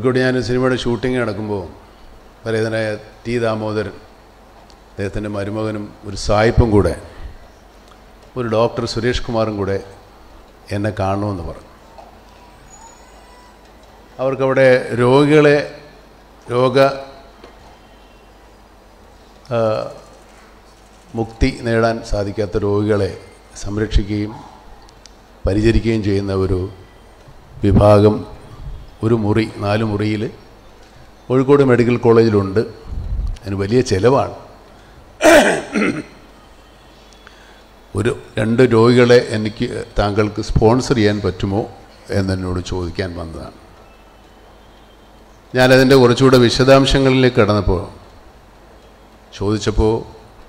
കോഴിക്കോട് ഞാൻ സിനിമയുടെ ഷൂട്ടിംഗ് നടക്കുമ്പോൾ പരേതനായ ടി ദാമോദരൻ അദ്ദേഹത്തിൻ്റെ മരുമകനും ഒരു സായിപ്പും കൂടെ ഒരു ഡോക്ടർ സുരേഷ് കുമാറും കൂടെ എന്നെ കാണണമെന്ന് പറഞ്ഞു അവർക്കവിടെ രോഗികളെ രോഗ ആ, മുക്തി നേടാൻ സാധിക്കാത്ത രോഗികളെ സംരക്ഷിക്കുകയും പരിചരിക്കുകയും ചെയ്യുന്ന ഒരു വിഭാഗം ഒരു മുറി നാല് മുറിയിൽ കോഴിക്കോട് മെഡിക്കൽ കോളേജിലുണ്ട് അതിന് വലിയ ചിലവാണ് ഒരു രണ്ട് രോഗികളെ എനിക്ക് താങ്കൾക്ക് സ്പോൺസർ ചെയ്യാൻ പറ്റുമോ എന്നെന്നോട് ചോദിക്കാൻ വന്നതാണ് ഞാനതിൻ്റെ കുറച്ചുകൂടെ വിശദാംശങ്ങളിലേക്ക് കടന്നപ്പോൾ ചോദിച്ചപ്പോൾ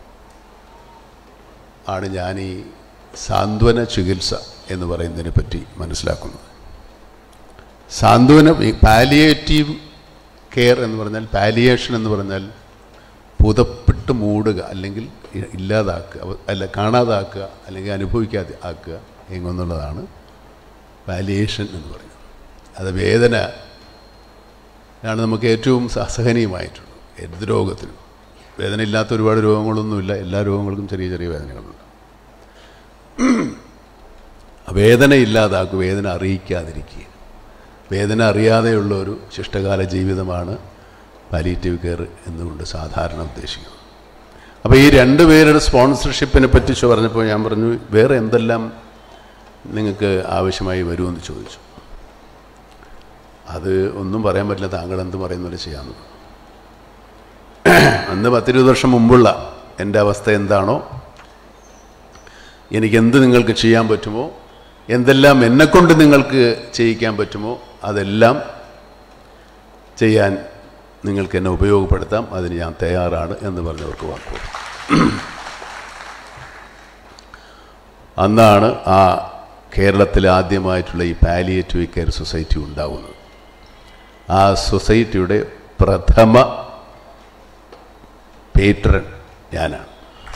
ആണ് ഞാൻ ഈ സാന്ത്വന ചികിത്സ എന്ന് പറയുന്നതിനെ പറ്റി മനസ്സിലാക്കുന്നത് സാന്ത്വന പാലിയേറ്റീവ് കെയർ എന്ന് പറഞ്ഞാൽ പാലിയേഷൻ എന്ന് പറഞ്ഞാൽ പുതപ്പിട്ട് മൂടുക അല്ലെങ്കിൽ ഇ- ഇല്ലാതാക്കുക അവ- അല്ല കാണാതാക്കുക അല്ലെങ്കിൽ അനുഭവിക്കാതെ ആക്കുക എന്നുള്ളതാണ് പാലിയേഷൻ എന്ന് പറയുന്നത് അത് വേദന ആണ് നമുക്ക് ഏറ്റവും അസഹനീയമായിട്ടുള്ളത് എന്ത് രോഗത്തിനും വേദന ഇല്ലാത്ത ഒരുപാട് രോഗങ്ങളൊന്നുമില്ല എല്ലാ രോഗങ്ങൾക്കും ചെറിയ ചെറിയ വേദനകളുണ്ട് വേദന ഇല്ലാതാക്കുക വേദന അറിയിക്കാതിരിക്കുക വേദന അറിയാതെയുള്ള ഒരു ശിഷ്ടകാല ജീവിതമാണ് പാലിയേറ്റീവ് കെയർ എന്നുകൊണ്ട് സാധാരണ ഉദ്ദേശിക്കുന്നത് അപ്പോൾ ഈ രണ്ട് പേരുടെ സ്പോൺസർഷിപ്പിനെ പറ്റി ചോ- പറഞ്ഞപ്പോൾ ഞാൻ പറഞ്ഞു വേറെ എന്തെല്ലാം നിങ്ങൾക്ക് ആവശ്യമായി വരുമെന്ന് ചോദിച്ചു അത് ഒന്നും പറയാൻ പറ്റില്ല താങ്കൾ എന്ത് പറയുന്നത് ചെയ്യാമെന്ന് അന്ന് പത്തിരുപത് വർഷം മുമ്പുള്ള എൻ്റെ അവസ്ഥ എന്താണോ എനിക്ക് എന്ത് നിങ്ങൾക്ക് ചെയ്യാൻ പറ്റുമോ എന്തെല്ലാം എന്നെക്കൊണ്ട് നിങ്ങൾക്ക് ചെയ്യിക്കാൻ പറ്റുമോ അതെല്ലാം ചെയ്യാൻ നിങ്ങൾക്ക് എന്നെ ഉപയോഗപ്പെടുത്താം അതിന് ഞാൻ തയ്യാറാണ് എന്ന് പറഞ്ഞവർക്ക് വാക്കു അന്നാണ് ആ കേരളത്തിൽ ആദ്യമായിട്ടുള്ള ഈ പാലിയേറ്റീവ് കെയർ സൊസൈറ്റി ഉണ്ടാവുന്നത് ആ സൊസൈറ്റിയുടെ പ്രഥമ പേട്രൺ ഞാനാണ്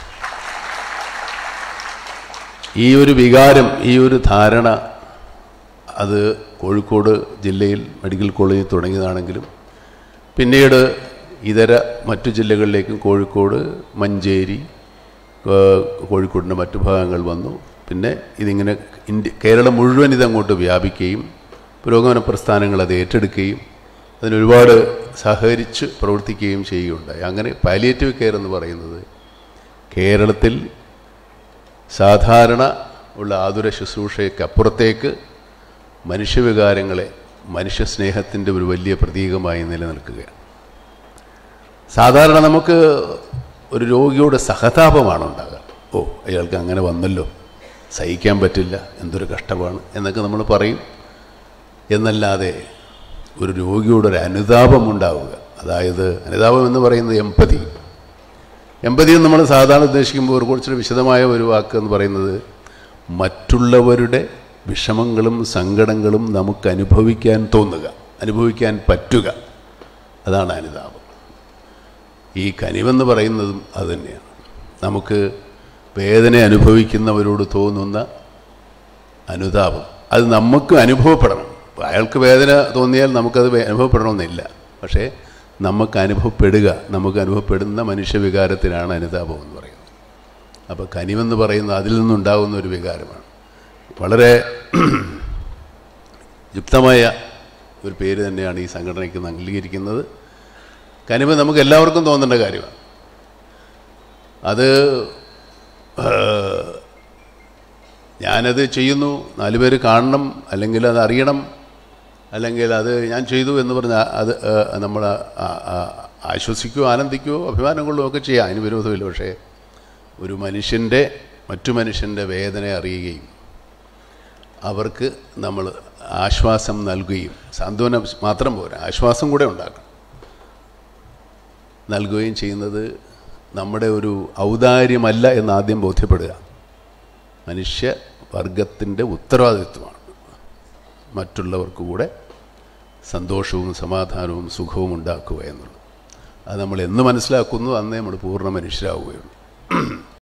ഈ ഒരു വികാരം ഈ ഒരു ധാരണ അത് കോഴിക്കോട് ജില്ലയിൽ മെഡിക്കൽ കോളേജിൽ തുടങ്ങിയതാണെങ്കിലും പിന്നീട് ഇതര മറ്റു ജില്ലകളിലേക്കും കോഴിക്കോട് മഞ്ചേരി ഏഹ് കോഴിക്കോടിൻ്റെ മറ്റു ഭാഗങ്ങൾ വന്നു പിന്നെ ഇതിങ്ങനെ ഇന്ത്യ കേരളം മുഴുവൻ ഇതങ്ങോട്ട് വ്യാപിക്കുകയും പുരോഗമന പ്രസ്ഥാനങ്ങൾ അത് ഏറ്റെടുക്കുകയും അതിനൊരുപാട് സഹകരിച്ച് പ്രവർത്തിക്കുകയും ചെയ്യുകയുണ്ടായി അങ്ങനെ പാലിയേറ്റീവ് കെയർ എന്ന് പറയുന്നത് കേരളത്തിൽ സാധാരണ ഉള്ള ആതുര ശുശ്രൂഷയ്ക്കപ്പുറത്തേക്ക് മനുഷ്യവികാരങ്ങളെ മനുഷ്യസ്നേഹത്തിൻ്റെ ഒരു വലിയ പ്രതീകമായി നിലനിൽക്കുകയാണ് സാധാരണ നമുക്ക് ഒരു രോഗിയോട് സഹതാപമാണ് ഉണ്ടാകുക ഓ അയാൾക്ക് അങ്ങനെ വന്നല്ലോ സഹിക്കാൻ പറ്റില്ല എന്തൊരു കഷ്ടമാണ് എന്നൊക്കെ നമ്മൾ പറയും എന്നല്ലാതെ ഒരു രോഗിയോടൊരു അനുതാപം ഉണ്ടാവുക അതായത് അനുതാപം എന്ന് പറയുന്നത് എമ്പതി എമ്പതി എന്ന് നമ്മൾ സാധാരണ ഉദ്ദേശിക്കുമ്പോൾ ഒരു കുറച്ചൊരു വിശദമായ ഒരു വാക്ക് എന്ന് പറയുന്നത് മറ്റുള്ളവരുടെ വിഷമങ്ങളും സങ്കടങ്ങളും നമുക്ക് അനുഭവിക്കാൻ തോന്നുക അനുഭവിക്കാൻ പറ്റുക അതാണ് അനുതാപം ഈ കനിവെന്ന് പറയുന്നതും അതുതന്നെയാണ് നമുക്ക് വേദന അനുഭവിക്കുന്നവരോട് തോന്നുന്ന അനുതാപം അത് നമുക്ക് അനുഭവപ്പെടണം അയാൾക്ക് വേദന തോന്നിയാൽ നമുക്കത് വേ- അനുഭവപ്പെടണമെന്നില്ല പക്ഷേ നമുക്ക് അനുഭവപ്പെടുക നമുക്ക് അനുഭവപ്പെടുന്ന മനുഷ്യവികാരത്തിനാണ് അനുതാപം എന്ന് പറയുന്നത് അപ്പോൾ കനിവെന്ന് പറയുന്നത് അതിൽ നിന്നുണ്ടാകുന്ന ഒരു വികാരമാണ് വളരെ യുക്തമായ ഒരു പേര് തന്നെയാണ് ഈ സംഘടനയ്ക്ക് അംഗീകരിക്കുന്നത് കനിവ് നമുക്ക് എല്ലാവർക്കും തോന്നേണ്ട കാര്യമാണ് അത് ഏഹ്, ഞാനത് ചെയ്യുന്നു നാല് പേര് കാണണം അല്ലെങ്കിൽ അത് അറിയണം അല്ലെങ്കിൽ അത് ഞാൻ ചെയ്തു എന്ന് പറഞ്ഞ് അത് നമ്മൾ ആശ്വസിക്കുകയോ ആനന്ദിക്കുകയോ അഭിമാനം കൊള്ളുകയോ ഒക്കെ ചെയ്യാം അതിന് വിരോധമില്ല പക്ഷേ ഒരു മനുഷ്യൻ്റെ മറ്റു മനുഷ്യൻ്റെ വേദന അറിയുകയും അവർക്ക് നമ്മൾ ആശ്വാസം നൽകുകയും സാന്ത്വനം മാത്രം പോരാ ആശ്വാസം കൂടെ ഉണ്ടാക്കണം നൽകുകയും ചെയ്യുന്നത് നമ്മുടെ ഒരു ഔദാര്യമല്ല എന്ന് ആദ്യം ബോധ്യപ്പെടുക മനുഷ്യ വർഗത്തിൻ്റെ ഉത്തരവാദിത്വമാണ് മറ്റുള്ളവർക്ക് കൂടെ സന്തോഷവും സമാധാനവും സുഖവും ഉണ്ടാക്കുക എന്നുള്ളത് അത് നമ്മൾ എന്ന് മനസ്സിലാക്കുന്നു അന്നേ നമ്മൾ പൂർണ്ണ മനുഷ്യരാവുകയുള്ളൂ